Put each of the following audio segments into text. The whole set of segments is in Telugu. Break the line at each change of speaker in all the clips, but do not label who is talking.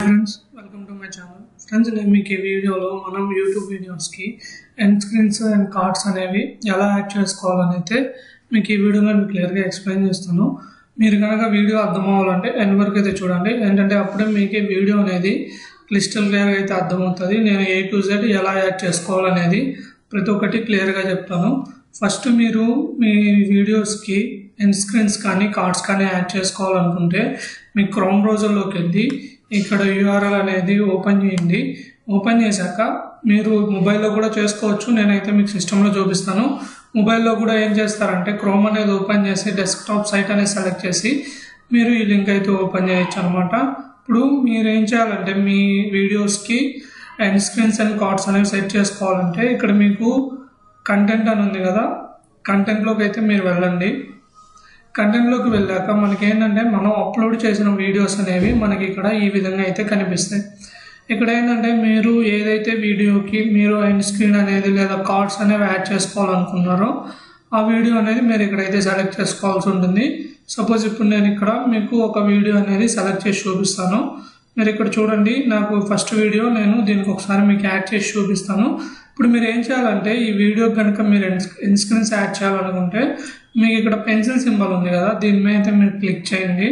friends welcome to my channel friends నేను మీకు ఈ వీడియోలో మనం యూట్యూబ్ వీడియోస్కి ఎండ్ స్క్రీన్స్ అండ్ కార్డ్స్ అనేవి ఎలా యాడ్ చేసుకోవాలని అయితే మీకు ఈ వీడియోలో నేను క్లియర్గా ఎక్స్ప్లెయిన్ చేస్తాను మీరు కనుక వీడియో అర్థం అవ్వాలంటే ఎండ్ వరకు అయితే చూడండి ఏంటంటే అప్పుడే మీకు ఈ వీడియో అనేది క్లిస్టల్ క్లియర్గా అయితే అర్థమవుతుంది నేను ఏ టు జెడ్ ఎలా యాడ్ చేసుకోవాలనేది ప్రతి ఒక్కటి క్లియర్గా చెప్తాను ఫస్ట్ మీరు మీ వీడియోస్కి ఎండ్ స్క్రీన్స్ కానీ కార్డ్స్ కానీ యాడ్ చేసుకోవాలనుకుంటే మీ క్రోమ్ బ్రౌజర్లోకి వెళ్ళి ఇక్కడ యూఆర్ఎల్ అనేది ఓపెన్ చేయండి ఓపెన్ చేశాక మీరు మొబైల్లో కూడా చేసుకోవచ్చు నేనైతే మీకు సిస్టంలో చూపిస్తాను మొబైల్లో కూడా ఏం చేస్తారంటే క్రోమ్ అనేది ఓపెన్ చేసి డెస్క్టాప్ సైట్ అనేది సెలెక్ట్ చేసి మీరు ఈ లింక్ అయితే ఓపెన్ చేయొచ్చు అనమాట ఇప్పుడు మీరు ఏం చేయాలంటే మీ వీడియోస్కి ఎండ్ స్క్రీన్స్ అండ్ కార్డ్స్ అనేవి సెట్ చేసుకోవాలంటే ఇక్కడ మీకు కంటెంట్ అని ఉంది కదా కంటెంట్లోకి అయితే మీరు వెళ్ళండి కంటెంట్లోకి వెళ్ళాక మనకి ఏంటంటే మనం అప్లోడ్ చేసిన వీడియోస్ అనేవి మనకి ఇక్కడ ఈ విధంగా అయితే కనిపిస్తాయి ఇక్కడ ఏంటంటే మీరు ఏదైతే వీడియోకి మీరు ఎండ్ స్క్రీన్ అనేది లేదా కార్డ్స్ అనేవి యాడ్ చేసుకోవాలనుకున్నారో ఆ వీడియో అనేది మీరు ఇక్కడైతే సెలెక్ట్ చేసుకోవాల్సి ఉంటుంది సపోజ్ ఇప్పుడు నేను ఇక్కడ మీకు ఒక వీడియో అనేది సెలెక్ట్ చేసి చూపిస్తాను మీరు ఇక్కడ చూడండి నాకు ఫస్ట్ వీడియో నేను దీనికి ఒకసారి మీకు యాడ్ చేసి చూపిస్తాను ఇప్పుడు మీరు ఏం చేయాలంటే ఈ వీడియో కనుక మీరు ఎండ్ స్క్రీన్స్ యాడ్ చేయాలనుకుంటే మీకు ఇక్కడ పెన్సిల్ సింబల్ ఉంది కదా దీని మీద అయితే మీరు క్లిక్ చేయండి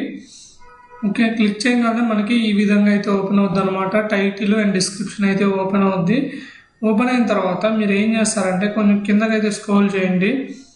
ఓకే క్లిక్ చేయగానే మనకి ఈ విధంగా అయితే ఓపెన్ అవుద్ది అనమాట టైటిల్ అండ్ డిస్క్రిప్షన్ అయితే ఓపెన్ అవుద్ది ఓపెన్ అయిన తర్వాత మీరు ఏం చేస్తారంటే కొంచెం కిందకైతే స్క్రోల్ చేయండి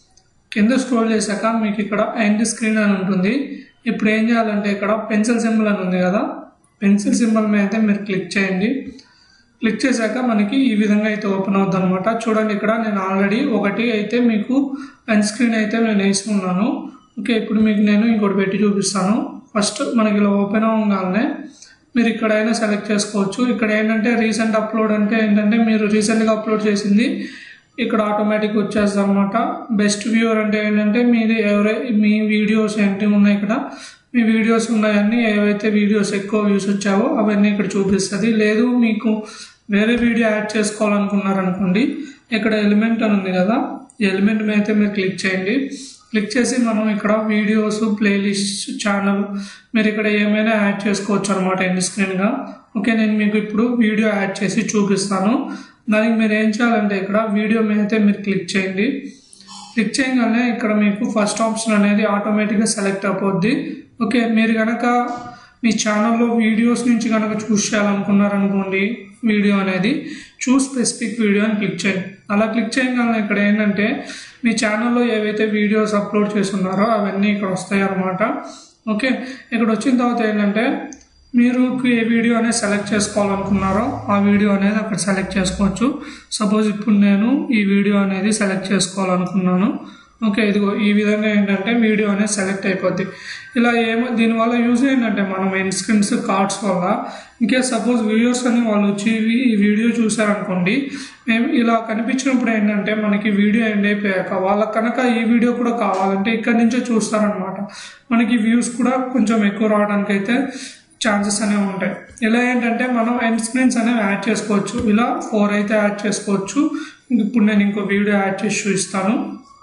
కింద స్క్రోల్ చేశాక మీకు ఇక్కడ ఎండ్ స్క్రీన్ అని ఉంటుంది ఇప్పుడు ఏం చేయాలంటే ఇక్కడ పెన్సిల్ సింబల్ అని ఉంది కదా పెన్సిల్ సింబల్ మీద అయితే మీరు క్లిక్ చేయండి క్లిక్ చేశాక మనకి ఈ విధంగా అయితే ఓపెన్ అవుద్ది అనమాట చూడండి ఇక్కడ నేను ఆల్రెడీ ఒకటి అయితే మీకు పెన్ స్క్రీన్ అయితే నేను వేసుకున్నాను ఓకే ఇప్పుడు మీకు నేను ఇంకోటి పెట్టి చూపిస్తాను ఫస్ట్ మనకి ఇలా ఓపెన్ అవ్వగానే మీరు ఇక్కడైనా సెలెక్ట్ చేసుకోవచ్చు ఇక్కడ ఏంటంటే రీసెంట్ అప్లోడ్ అంటే ఏంటంటే మీరు రీసెంట్గా అప్లోడ్ చేసింది ఇక్కడ ఆటోమేటిక్ వచ్చేస్తుంది అనమాట బెస్ట్ వ్యూవర్ అంటే ఏంటంటే మీది ఎవరై మీ వీడియోస్ ఏంటి ఉన్నాయి ఇక్కడ మీ వీడియోస్ ఉన్నాయన్నీ ఏవైతే వీడియోస్ ఎక్కువ వ్యూస్ వచ్చావో అవన్నీ ఇక్కడ చూపిస్తుంది లేదు మీకు వేరే వీడియో యాడ్ చేసుకోవాలనుకున్నారనుకోండి ఇక్కడ ఎలిమెంట్ అని ఉంది కదా ఈ ఎలిమెంట్ మీద అయితే మీరు క్లిక్ చేయండి క్లిక్ చేసి మనం ఇక్కడ వీడియోస్ ప్లేలిస్ట్ ఛానల్ మీరు ఇక్కడ ఏమైనా యాడ్ చేసుకోవచ్చు అనమాట ఎండ్ స్క్రీన్గా ఓకే నేను మీకు ఇప్పుడు వీడియో యాడ్ చేసి చూపిస్తాను దానికి మీరు ఏం చేయాలంటే ఇక్కడ వీడియో మీద అయితే మీరు క్లిక్ చేయండి క్లిక్ చేయగానే ఇక్కడ మీకు ఫస్ట్ ఆప్షన్ అనేది ఆటోమేటిక్గా సెలెక్ట్ అయిపోద్ది ఓకే మీరు కనుక మీ ఛానల్లో వీడియోస్ నుంచి కనుక చూస్ చేయాలనుకున్నారనుకోండి వీడియో అనేది చూస్ స్పెసిఫిక్ వీడియో అని క్లిక్ చేయండి అలా క్లిక్ చేయగానే ఇక్కడ ఏంటంటే మీ ఛానల్లో ఏవైతే వీడియోస్ అప్లోడ్ చేస్తున్నారో అవన్నీ ఇక్కడ వస్తాయి అన్నమాట ఓకే ఇక్కడ వచ్చిన తర్వాత ఏంటంటే మీరు ఏ వీడియో అనేది సెలెక్ట్ చేసుకోవాలనుకున్నారో ఆ వీడియో అనేది అక్కడ సెలెక్ట్ చేసుకోవచ్చు సపోజ్ ఇప్పుడు నేను ఈ వీడియో అనేది సెలెక్ట్ చేసుకోవాలనుకున్నాను ఓకే ఇదిగో ఈ విధంగా ఏంటంటే వీడియో అనేది సెలెక్ట్ అయిపోద్ది ఇలా ఏమో దీనివల్ల యూజ్ ఏంటంటే మనం ఎండ్ స్క్రీన్స్ కార్డ్స్ వల్ల ఇంకే సపోజ్ వీడియోస్ అని వాళ్ళు వచ్చి ఈ వీడియో చూసారనుకోండి మేము ఇలా కనిపించినప్పుడు ఏంటంటే మనకి వీడియో ఎండ్ అయిపోయాక వాళ్ళకి కనుక ఈ వీడియో కూడా కావాలంటే ఇక్కడి నుంచే చూస్తారనమాట మనకి వ్యూస్ కూడా కొంచెం ఎక్కువ రావడానికి అయితే ఛాన్సెస్ అనేవి ఉంటాయి ఇలా ఏంటంటే మనం ఎండ్ స్క్రీన్స్ అనేవి యాడ్ చేసుకోవచ్చు ఇలా ఫోర్ అయితే యాడ్ చేసుకోవచ్చు ఇప్పుడు నేను ఇంకో వీడియో యాడ్ చేసి చూపిస్తాను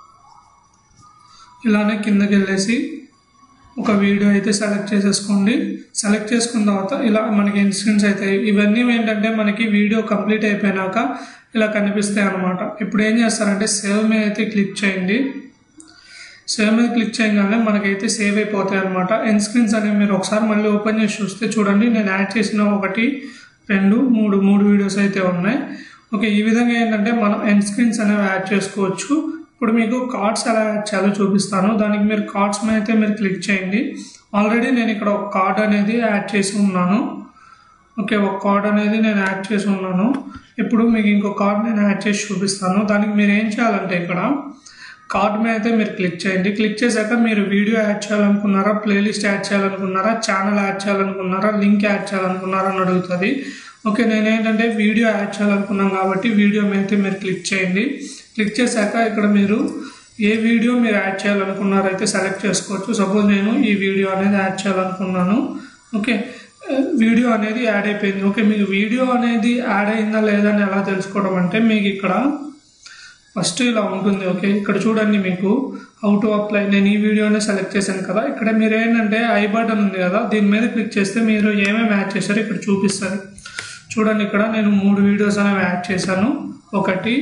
ఇలానే కిందకి వెళ్ళేసి ఒక వీడియో అయితే సెలెక్ట్ చేసేసుకోండి సెలెక్ట్ చేసుకున్న తర్వాత ఇలా మనకి ఎండ్ స్క్రీన్స్ అవుతాయి ఇవన్నీ ఏంటంటే మనకి వీడియో కంప్లీట్ అయిపోయినాక ఇలా కనిపిస్తాయి అనమాట ఇప్పుడు ఏం చేస్తారంటే సేవ్ మీద అయితే క్లిక్ చేయండి సేవ్ మీద క్లిక్ చేయగానే మనకైతే సేవ్ అయిపోతాయి అనమాట ఎండ్ స్క్రీన్స్ అనేవి మీరు ఒకసారి మళ్ళీ ఓపెన్ చేసి చూస్తే చూడండి నేను యాడ్ చేసిన ఒకటి రెండు మూడు మూడు వీడియోస్ అయితే ఉన్నాయి ఓకే ఈ విధంగా ఏంటంటే మనం ఎండ్ స్క్రీన్స్ అనేవి యాడ్ చేసుకోవచ్చు ఇప్పుడు మీకు కార్డ్స్ ఎలా యాడ్ చేయాలో చూపిస్తాను దానికి మీరు కార్డ్స్ మీద అయితే మీరు క్లిక్ చేయండి ఆల్రెడీ నేను ఇక్కడ ఒక కార్డ్ అనేది యాడ్ చేసి ఉన్నాను ఓకే ఒక కార్డ్ అనేది నేను యాడ్ చేసి ఉన్నాను ఇప్పుడు మీకు ఇంకో కార్డ్ నేను యాడ్ చేసి చూపిస్తాను దానికి మీరు ఏం చేయాలంటే ఇక్కడ కార్డ్ మీద అయితే మీరు క్లిక్ చేయండి క్లిక్ చేశాక మీరు వీడియో యాడ్ చేయాలనుకున్నారా ప్లేలిస్ట్ యాడ్ చేయాలనుకున్నారా ఛానల్ యాడ్ చేయాలనుకున్నారా లింక్ యాడ్ చేయాలనుకున్నారా అని అడుగుతుంది ఓకే నేనేంటంటే వీడియో యాడ్ చేయాలనుకున్నాను కాబట్టి వీడియో మీద అయితే మీరు క్లిక్ చేయండి క్లిక్ చేశాక ఇక్కడ మీరు ఏ వీడియో మీరు యాడ్ చేయాలనుకున్నారైతే సెలెక్ట్ చేసుకోవచ్చు సపోజ్ నేను ఈ వీడియో అనేది యాడ్ చేయాలనుకున్నాను ఓకే వీడియో అనేది యాడ్ అయిపోయింది ఓకే మీకు వీడియో అనేది యాడ్ అయిందా లేదా అని ఎలా తెలుసుకోవడం అంటే మీకు ఇక్కడ ఫస్ట్ ఇలా ఉంటుంది ఓకే ఇక్కడ చూడండి మీకు హౌ టు అప్లై నేను ఈ వీడియోనే సెలెక్ట్ చేశాను కదా ఇక్కడ మీరు ఏంటంటే ఐ బటన్ ఉంది కదా దీని మీద క్లిక్ చేస్తే మీరు ఏమేమి యాడ్ చేశారో ఇక్కడ చూపిస్తారు చూడండి ఇక్కడ నేను మూడు వీడియోస్ అనేవి యాడ్ చేశాను ఒకటి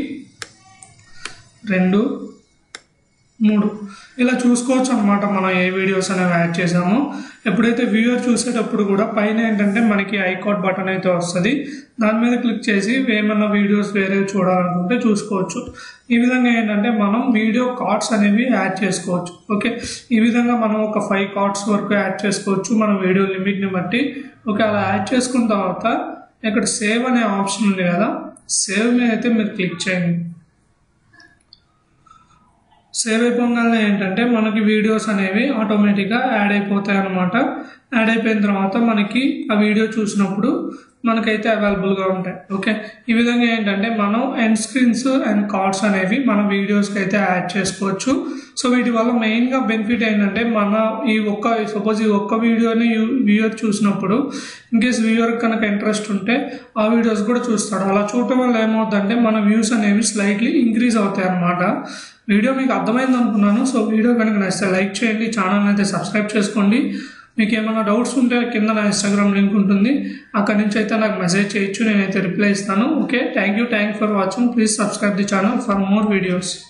రెండు మూడు ఇలా చూసుకోవచ్చు అనమాట మనం ఏ వీడియోస్ అనేవి యాడ్ చేసామో ఎప్పుడైతే వ్యూయర్ చూసేటప్పుడు కూడా పైన ఏంటంటే మనకి ఐకాట్ బటన్ అయితే వస్తుంది దాని మీద క్లిక్ చేసి ఏమన్నా వీడియోస్ వేరే చూడాలనుకుంటే చూసుకోవచ్చు ఈ విధంగా ఏంటంటే మనం వీడియో కార్డ్స్ అనేవి యాడ్ చేసుకోవచ్చు ఓకే ఈ విధంగా మనం ఒక ఫైవ్ కార్డ్స్ వరకు యాడ్ చేసుకోవచ్చు మన వీడియో లిమిట్ని బట్టి ఓకే అలా యాడ్ చేసుకున్న తర్వాత ఇక్కడ సేవ్ అనే ఆప్షన్ ఉంది కదా సేవ్ మీద అయితే మీరు క్లిక్ చేయండి సేవ్ అయిపోగానే ఏంటంటే మనకి వీడియోస్ అనేవి ఆటోమేటిక్గా యాడ్ అయిపోతాయి అనమాట యాడ్ అయిపోయిన తర్వాత మనకి ఆ వీడియో చూసినప్పుడు మనకైతే అవైలబుల్గా ఉంటాయి ఓకే ఈ విధంగా ఏంటంటే మనం ఎండ్ స్క్రీన్స్ అండ్ కార్డ్స్ అనేవి మన వీడియోస్కి అయితే యాడ్ చేసుకోవచ్చు సో వీటి వల్ల మెయిన్గా బెనిఫిట్ ఏంటంటే మన ఈ ఒక్క సపోజ్ ఈ ఒక్క వీడియోని వ్యూయర్ చూసినప్పుడు ఇన్ కేస్ వ్యూయర్ కనుక ఇంట్రెస్ట్ ఉంటే ఆ వీడియోస్ కూడా చూస్తాడు అలా చూడటం వల్ల ఏమవుతుందంటే మన వ్యూస్ అనేవి స్లైట్లీ ఇంక్రీజ్ అవుతాయి అన్నమాట వీడియో మీకు అర్థమైంది అనుకున్నాను సో వీడియో కనుక నచ్చితే లైక్ చేయండి ఛానల్ అయితే సబ్స్క్రైబ్ చేసుకోండి మీకు ఏమైనా డౌట్స్ ఉంటే కింద నా ఇన్స్టాగ్రామ్ లింక్ ఉంటుంది అక్కడి నుంచి అయితే నాకు మెసేజ్ చేయొచ్చు నేనైతే రిప్లై ఇస్తాను okay thank you thank for watching please subscribe the channel for more videos